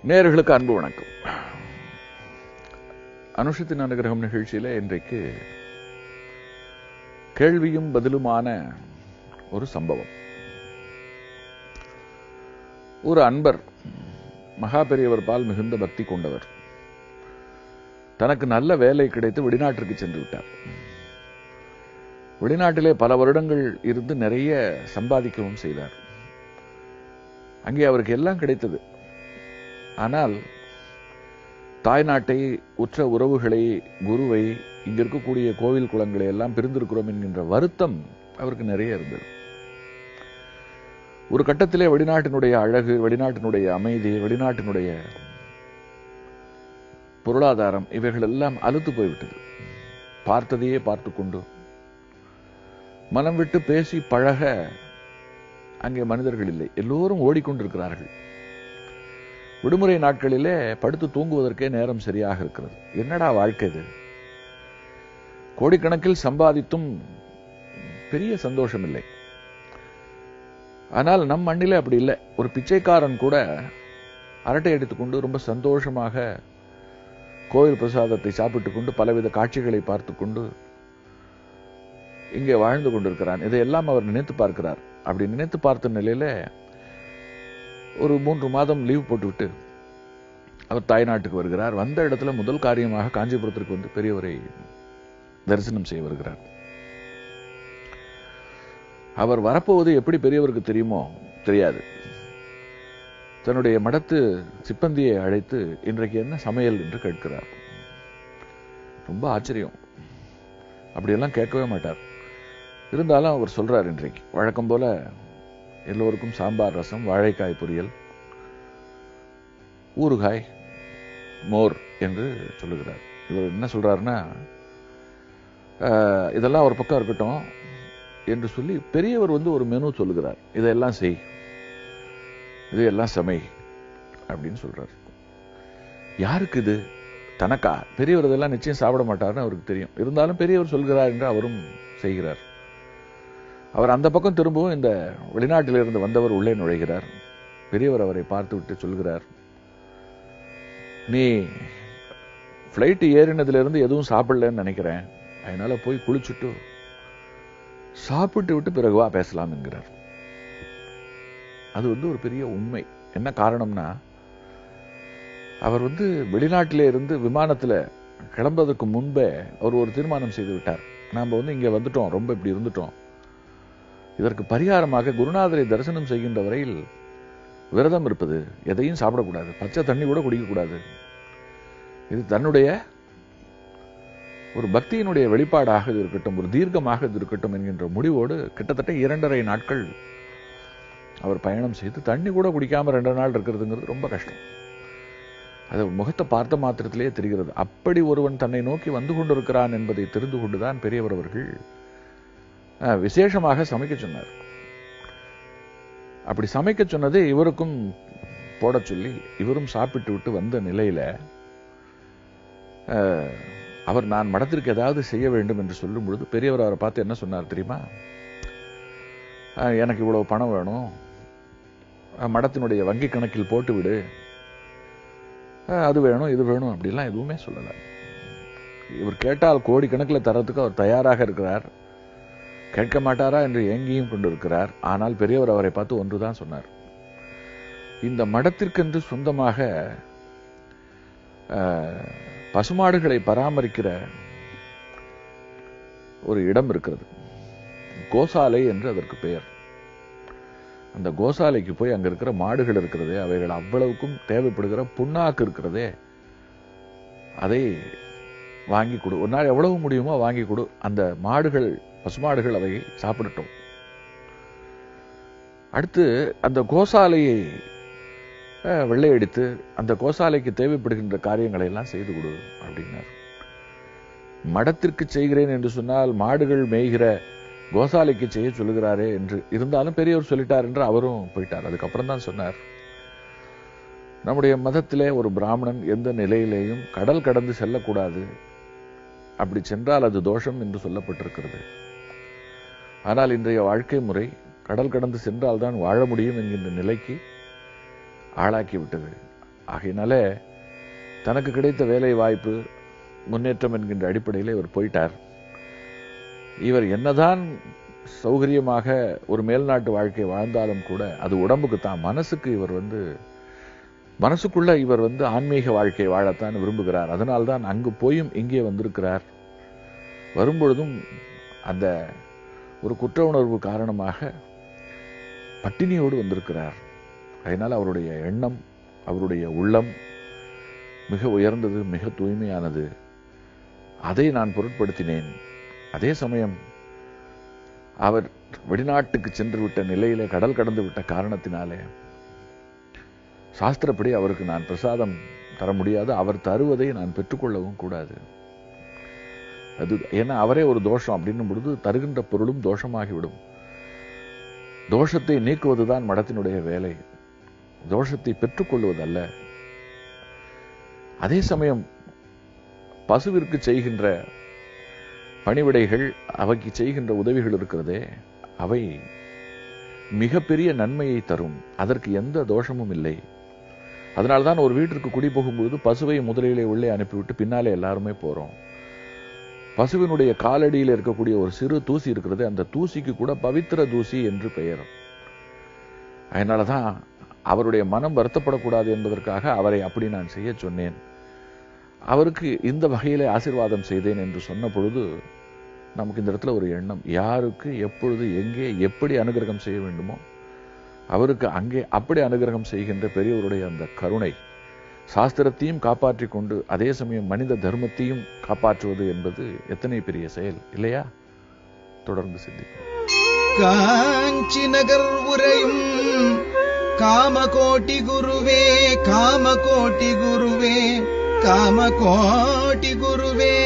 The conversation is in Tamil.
நேயர்களுக்கு அன்பு வணக்கம் அனுஷத்தின் அனுகிரகம் நிகழ்ச்சியில இன்றைக்கு கேள்வியும் பதிலுமான ஒரு சம்பவம் ஒரு அன்பர் மகா பெரியவர் பால் மிகுந்த பக்தி கொண்டவர் தனக்கு நல்ல வேலை கிடைத்து வெளிநாட்டிற்கு சென்று விட்டார் வெளிநாட்டிலே பல வருடங்கள் இருந்து நிறைய சம்பாதிக்கவும் செய்தார் அங்கே அவருக்கு எல்லாம் கிடைத்தது ஆனால் தாய்நாட்டை உற்ற உறவுகளை குருவை இங்க இருக்கக்கூடிய கோவில் குளங்களை எல்லாம் பிரிந்திருக்கிறோம் என்கின்ற வருத்தம் அவருக்கு நிறைய இருந்தது ஒரு கட்டத்திலே வெளிநாட்டினுடைய அழகு வெளிநாட்டினுடைய அமைதி வெளிநாட்டினுடைய பொருளாதாரம் இவைகள் எல்லாம் அலுத்து போய்விட்டது பார்த்ததையே பார்த்து கொண்டு மனம் விட்டு பேசி பழக அங்கே மனிதர்கள் இல்லை எல்லோரும் ஓடிக்கொண்டிருக்கிறார்கள் விடுமுறை நாட்களிலே படுத்து தூங்குவதற்கே நேரம் சரியாக இருக்கிறது என்னடா வாழ்க்கை இது கோடிக்கணக்கில் சம்பாதித்தும் பெரிய சந்தோஷம் இல்லை ஆனால் நம் மண்ணிலே அப்படி இல்லை ஒரு பிச்சைக்காரன் கூட அரட்டை எடுத்துக்கொண்டு ரொம்ப சந்தோஷமாக கோவில் பிரசாதத்தை சாப்பிட்டுக் கொண்டு பலவித காட்சிகளை பார்த்து கொண்டு இங்கே வாழ்ந்து கொண்டிருக்கிறான் இதையெல்லாம் அவர் நினைத்து பார்க்கிறார் அப்படி நினைத்து பார்த்த நிலையில ஒரு மூன்று மாதம் லீவ் போட்டுவிட்டு அவர் தாய்நாட்டுக்கு வருகிறார் வந்த இடத்துல முதல் காரியமாக காஞ்சிபுரத்திற்கு வந்து பெரியவரை தரிசனம் செய்ய வருகிறார் அவர் வரப்போவது எப்படி பெரியவருக்கு தெரியுமோ தெரியாது தன்னுடைய மடத்து சிப்பந்தியை அழைத்து இன்றைக்கு என்ன சமையல் என்று கேட்கிறார் ரொம்ப ஆச்சரியம் அப்படியெல்லாம் கேட்கவே மாட்டார் இருந்தாலும் அவர் சொல்றார் இன்றைக்கு வழக்கம் போல எல்லோருக்கும் சாம்பார் ரசம் வாழைக்காய் பொரியல் ஊறுகாய் மோர் என்று சொல்லுகிறார் இவர் என்ன சொல்றாருன்னா இதெல்லாம் ஒரு பக்கம் இருக்கட்டும் என்று சொல்லி பெரியவர் வந்து ஒரு மெனு சொல்லுகிறார் இதெல்லாம் செய் இதையெல்லாம் சமை அப்படின்னு சொல்றார் யாருக்கு இது தனக்கா பெரியவர் இதெல்லாம் நிச்சயம் சாப்பிட மாட்டார்னு அவருக்கு தெரியும் இருந்தாலும் பெரியவர் சொல்கிறார் என்று அவரும் செய்கிறார் அவர் அந்த பக்கம் திரும்பவும் இந்த வெளிநாட்டிலிருந்து வந்தவர் உள்ளே நுழைகிறார் பெரியவர் அவரை பார்த்து விட்டு சொல்கிறார் நீ ஃப்ளைட் ஏறினதுலேருந்து எதுவும் சாப்பிடலன்னு நினைக்கிறேன் அதனால போய் குளிச்சுட்டு சாப்பிட்டு விட்டு பிறகுவா பேசலாம் என்கிறார் அது வந்து ஒரு பெரிய உண்மை என்ன காரணம்னா அவர் வந்து வெளிநாட்டிலே இருந்து விமானத்துல கிளம்புவதற்கு முன்பே அவர் ஒரு தீர்மானம் செய்து விட்டார் நாம வந்து இங்க வந்துட்டோம் ரொம்ப இப்படி இருந்துட்டோம் இதற்கு பரிகாரமாக குருநாதரை தரிசனம் செய்கின்ற வரையில் விரதம் இருப்பது எதையும் சாப்பிடக்கூடாது பச்சை தண்ணி கூட குடிக்கக்கூடாது இது தன்னுடைய ஒரு பக்தியினுடைய வெளிப்பாடாக இது இருக்கட்டும் ஒரு தீர்க்கமாக இது இருக்கட்டும் என்கின்ற முடிவோடு கிட்டத்தட்ட இரண்டரை நாட்கள் அவர் பயணம் செய்து தண்ணி கூட குடிக்காம ரெண்டு நாள் இருக்கிறதுங்கிறது ரொம்ப கஷ்டம் அது முகத்தை பார்த்த மாத்திரத்திலேயே தெரிகிறது அப்படி ஒருவன் தன்னை நோக்கி வந்து கொண்டிருக்கிறான் என்பதை தெரிந்து கொண்டுதான் பெரியவர் அவர்கள் விசேஷமாக சமைக்க சொன்னார் அப்படி சமைக்க சொன்னது இவருக்கும் போட சொல்லி இவரும் சாப்பிட்டு விட்டு வந்த நிலையில அவர் நான் மடத்திற்கு ஏதாவது செய்ய வேண்டும் என்று சொல்லும் பொழுது பெரியவர் அவரை பார்த்து என்ன சொன்னார் தெரியுமா எனக்கு இவ்வளவு பணம் வேணும் மடத்தினுடைய வங்கி கணக்கில் போட்டு விடு அது வேணும் இது வேணும் அப்படிலாம் எதுவுமே சொல்லலை இவர் கேட்டால் கோடி கணக்கில் தரத்துக்கு அவர் தயாராக இருக்கிறார் கேட்க மாட்டாரா என்று ஏங்கியும் கொண்டிருக்கிறார் ஆனால் பெரியவர் அவரை பார்த்து ஒன்றுதான் சொன்னார் இந்த மடத்திற்கென்று சொந்தமாக பசுமாடுகளை பராமரிக்கிற ஒரு இடம் இருக்கிறது கோசாலை என்று அதற்கு பெயர் அந்த கோசாலைக்கு போய் அங்க இருக்கிற மாடுகள் இருக்கிறதே அவைகள் அவ்வளவுக்கும் தேவைப்படுகிற புண்ணாக்கு இருக்கிறதே அதை வாங்கி கொடு ஒரு நாள் எவ்வளவு முடியுமோ வாங்கி கொடு அந்த மாடுகள் பசுமாடுகள் அவை சாப்பிடட்டும் அடுத்து அந்த கோசாலையை வெள்ளையடித்து அந்த கோசாலைக்கு தேவைப்படுகின்ற காரியங்களை எல்லாம் செய்து கொடு அப்படின்னார் மடத்திற்கு செய்கிறேன் என்று சொன்னால் மாடுகள் மேய்கிற கோசாலைக்கு செய்ய சொல்லுகிறாரே என்று இருந்தாலும் பெரியவர் சொல்லிட்டார் என்று அவரும் போயிட்டார் அதுக்கப்புறம் தான் சொன்னார் நம்முடைய மதத்திலே ஒரு பிராமணன் எந்த நிலையிலேயும் கடல் கடந்து செல்லக்கூடாது அப்படி சென்றால் அது தோஷம் என்று சொல்லப்பட்டிருக்கிறது ஆனால் இன்றைய வாழ்க்கை முறை கடல் கடந்து சென்றால்தான் வாழ முடியும் என்கின்ற நிலைக்கு ஆளாக்கி விட்டது ஆகையினால தனக்கு கிடைத்த வேலை வாய்ப்பு முன்னேற்றம் என்கின்ற அடிப்படையில் இவர் போயிட்டார் இவர் என்னதான் சௌகரியமாக ஒரு மேல்நாட்டு வாழ்க்கை வாழ்ந்தாலும் கூட அது உடம்புக்கு தான் மனசுக்கு இவர் வந்து மனசுக்குள்ள இவர் வந்து ஆன்மீக வாழ்க்கை வாழத்தான் விரும்புகிறார் அதனால்தான் அங்கு போயும் இங்கே வந்திருக்கிறார் வரும்பொழுதும் அந்த ஒரு குற்ற உணர்வு காரணமாக பட்டினியோடு வந்திருக்கிறார் அதனால் அவருடைய எண்ணம் அவருடைய உள்ளம் மிக உயர்ந்தது மிக தூய்மையானது அதை நான் பொருட்படுத்தினேன் அதே சமயம் அவர் வெளிநாட்டுக்கு சென்று விட்ட நிலையிலே கடல் கடந்து விட்ட காரணத்தினாலே சாஸ்திரப்படி அவருக்கு நான் பிரசாதம் தர முடியாது அவர் தருவதை நான் பெற்றுக்கொள்ளவும் கூடாது அது ஏன்னா அவரே ஒரு தோஷம் அப்படின்னும் பொழுது தருகின்ற பொருளும் தோஷமாகிவிடும் தோஷத்தை நீக்குவதுதான் மடத்தினுடைய வேலை தோஷத்தை பெற்றுக்கொள்வதல்ல அதே சமயம் பசுவிற்கு செய்கின்ற பணிவிடைகள் அவைக்கு செய்கின்ற உதவிகள் இருக்கிறதே அவை மிகப்பெரிய நன்மையை தரும் அதற்கு எந்த தோஷமும் இல்லை அதனால்தான் ஒரு வீட்டிற்கு குடி போகும்பொழுது பசுவை முதலிலே உள்ளே அனுப்பிவிட்டு பின்னாலே எல்லாருமே போறோம் பசுவினுடைய காலடியில் இருக்கக்கூடிய ஒரு சிறு தூசி இருக்கிறது அந்த தூசிக்கு கூட பவித்திர தூசி என்று பெயர் அதனாலதான் அவருடைய மனம் வருத்தப்படக்கூடாது என்பதற்காக அவரை அப்படி நான் செய்ய சொன்னேன் அவருக்கு இந்த வகையிலே ஆசிர்வாதம் செய்தேன் என்று சொன்ன பொழுது நமக்கு இந்த இடத்துல ஒரு எண்ணம் யாருக்கு எப்பொழுது எங்கே எப்படி அனுகிரகம் செய்ய வேண்டுமோ அவருக்கு அங்கே அப்படி அனுகிரகம் செய்கின்ற பெரியவருடைய அந்த கருணை சாஸ்திரத்தையும் காப்பாற்றிக் கொண்டு அதே சமயம் மனித தர்மத்தையும் காப்பாற்றுவது என்பது எத்தனை பெரிய செயல் இல்லையா தொடர்ந்து சிந்திப்போம் காஞ்சி நகர் உரையும் காமகோட்டி குருவே காமகோட்டி குருவே காமகோட்டி குருவே